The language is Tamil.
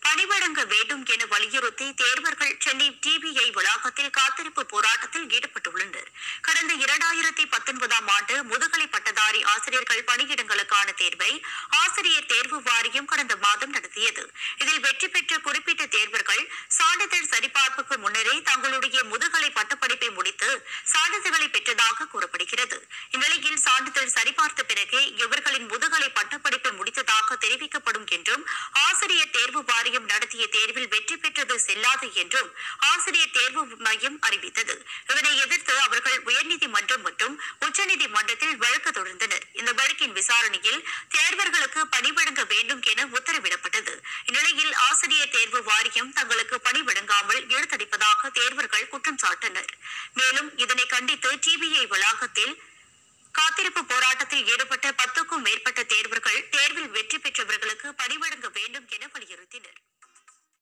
பணிவழங்க வேண்டும் என வலியுறுத்தி தேர்வர்கள் சென்னை டிபிஐ வளாகத்தில் காத்திருப்பு போராட்டத்தில் ஈடுபட்டுள்ளனர் கடந்த இரண்டாயிரத்தி பத்தொன்பதாம் ஆண்டு முதுகலை பட்டதாரி ஆசிரியர்கள் பணியிடங்களுக்கான தேர்வை ஆசிரியர் தேர்வு வாரியம் கடந்த மாதம் நடத்தியது இதில் வெற்றி பெற்ற குறிப்பிட்ட தேர்வர்கள் சான்றிதழ் சரிபார்ப்புக்கு முன்னரே தங்களுடைய முதுகலை பட்டப்படிப்பை முடித்து சான்றிதழ்களை பெற்றதாக கூறப்படுகிறது இந்நிலையில் சான்றிதழ் சரிபார்த்த பிறகே இவர்களின் முதுகலை பட்டப்படிப்பை முடித்ததாக தெரிவிக்கப்படும் என்றும் ஆசிரியர் தேர்வு வாரியம் நடத்திய தேர்வில் வெற்றி பெற்றது செல்லாது என்றும் ஆசிரியர் தேர்வு மையம் அறிவித்தது இதனை எதிர்த்து அவர்கள் உயர்நீதிமன்றம் மற்றும் உச்சநீதிமன்றத்தில் வழக்கு தொடர்ந்தனர் இந்த வழக்கின் விசாரணையில் தேர்வர்களுக்கு பணி வழங்க வேண்டும் என உத்தரவிடப்பட்டது இந்நிலையில் ஆசிரியர் தேர்வு வாரியம் தங்களுக்கு பணி வழங்காமல் இழுத்தடிப்பதாக தேர்வர்கள் குற்றம் சாட்டினர் மேலும் இதனை கண்டித்து டிபிஐ வளாகத்தில் காத்திருப்பு போராட்டத்தில் ஈடுபட்ட பத்துக்கும் மேற்பட்ட தேர்வர்கள் தேர்வில் வெற்றி பெற்றவர்களுக்கு பணி வழங்க வேண்டும் என வலியுறுத்தினர்